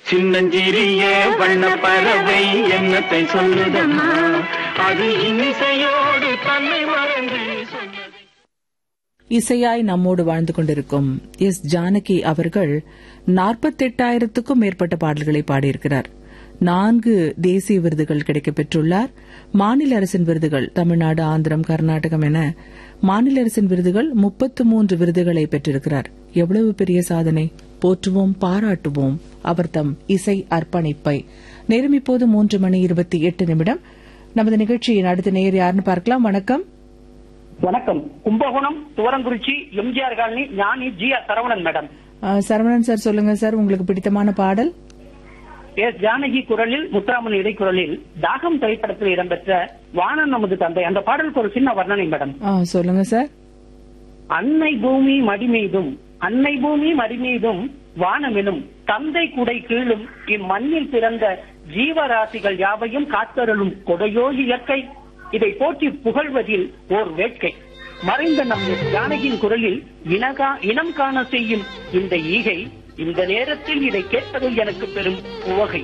சின்னஞ்சிறிய வண்ண பறவை என்னத்தை சொல்லுதம்மா அது இன்னிசையோடு தன்னை மறந்து சொன்னது இசையாய் நம்மோடு வாழ்ந்து கொண்டிருக்கும் எஸ் ஜானகி அவர்கள் நாற்பத்தெட்டாயிரத்துக்கும் மேற்பட்ட பாடல்களை பாடியிருக்கிறார் நான்கு தேசிய விருதுகள் கிடைக்கப் பெற்றுள்ளார் மாநில அரசின் விருதுகள் தமிழ்நாடு ஆந்திரம் கர்நாடகம் என மாநில அரசின் விருதுகள் முப்பத்து மூன்று விருதுகளை பெற்றிருக்கிறார் எவ்வளவு பெரிய சாதனை போற்றுவோம் பாராட்டுவோம் அவர் தம் இசை அர்ப்பணிப்பை நேரம் இப்போது மூன்று மணி இருபத்தி எட்டு நிமிடம் நமது நிகழ்ச்சியின் அடுத்த நேயர் யாருன்னு பார்க்கலாம் வணக்கம் வணக்கம் Kumbakonam Thuvarankurichi MGR colony Gnani G R Saravanan madam ஆ, சரவணன் சார் சொல்லுங்க சார் உங்களுக்கு பிடித்தமான பாடல் எஸ் ஜானகி குரலில் முத்துராமன் இடைக்குரலில் தாகம் திரைப்படத்தில் இடம்பெற்ற வானம் நமது தந்தை அந்த பாடலுக்கு ஒரு சின்ன வர்ணனை மேடம் ஆ, சொல்லுங்க சார் அன்னை பூமி மடி மீதும் அன்னை பூமி மடி மீதும் வானமெனும் தந்தை குடை கீழும் இம்மண்ணில் பிறந்த ஜீவராசிகள் யாவையும் காத்தருளும் கொடையோ இயற்கை இதை போற்றி புகழ்வதில் ஓர் வேட்கை மறைந்த நம் ஜானகியின் குரலில் இனகா இனம் காண செய்யும் இந்த ஈகை இந்த நேரத்தில் இதை கேட்பதில் எனக்கு பெரும் உவகை